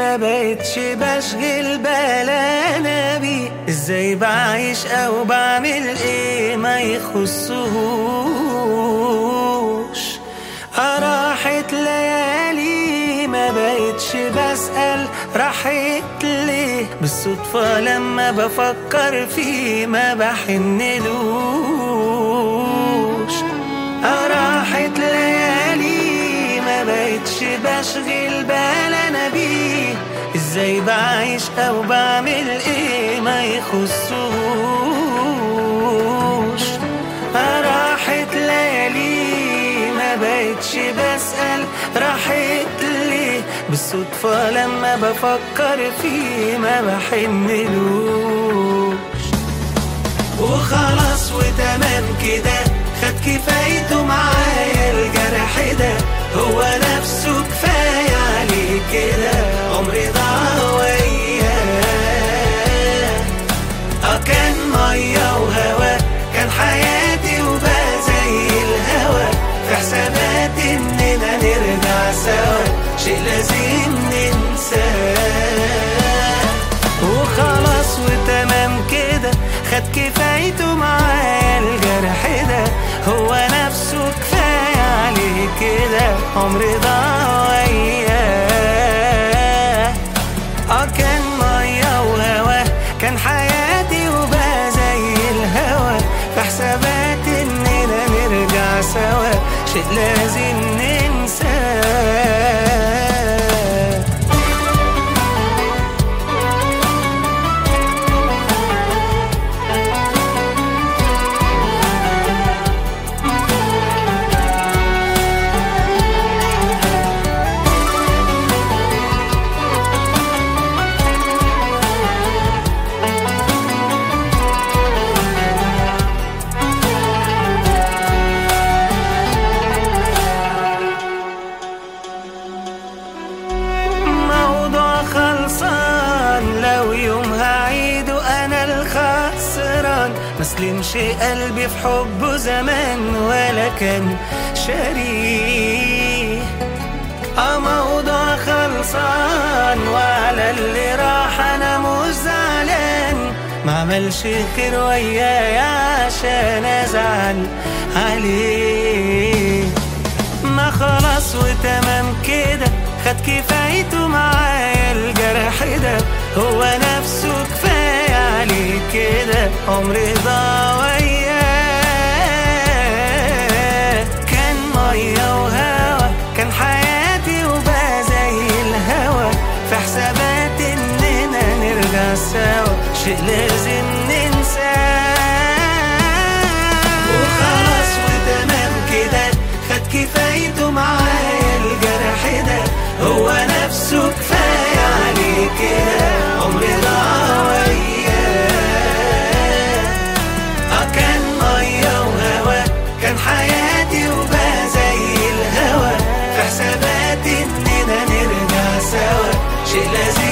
ما بقتش بشغل بالنا بيه ازاي بعيش او بعمل ايه ما يخصهوش راحت ليالي ما بقتش بسأل راحت ليه بالصدفة لما بفكر فيه ما بحنلوش راحت ليالي ما بقتش بشغل بال انا بيه ازاي بعيش او بعمل ايه ما يخصوش راحت ليالي ما بقتش بسأل راحت ليه بالصدفة لما بفكر فيه ما بحنلوش وخلاص وتمام كده خد كفايته معايا الجرح ده هو نفسه كفاية عليه كده عمري ضاع وياه اه كان مية وهوا كان حياتي وبقى زي الهوا في حسابات اننا نرجع سوا شيء لازم ننساه وخلاص وتمام كده خد كفايته معايا الجرح ده هو نفسه كفاية عليه كده عمري ضاع وياه اه كان مية وهوا كان حياتي وبقى زي الهوا في حسابات اننا نرجع سوا شيء لازم ننساه موضوع خلصان لو يوم هعيده انا الخسران مسلمش قلبي في حبه زمان ولا كان شريه اه موضوع خلصان وعلى اللي راح انا مش زعلان ما عملش خير ويايا عشان ازعل عليه ما خلاص وتمام كده خد كفايته معايا الجرح ده هو نفسه كفاية عليه كده عمري ضاع وياه كان مية وهوا كان حياتي وبقى زي الهوا في حسابات اننا نرجع سوا شيء لازم ننساه وخلاص وتمام كده خد كفايته معايا الجرح ده هو نفسه كفاية عليه كده عمري ضاع وياه اه كان مية وهوا كان حياتي وبقى زي الهوا في حسابات اننا نرجع سوا شيء لازم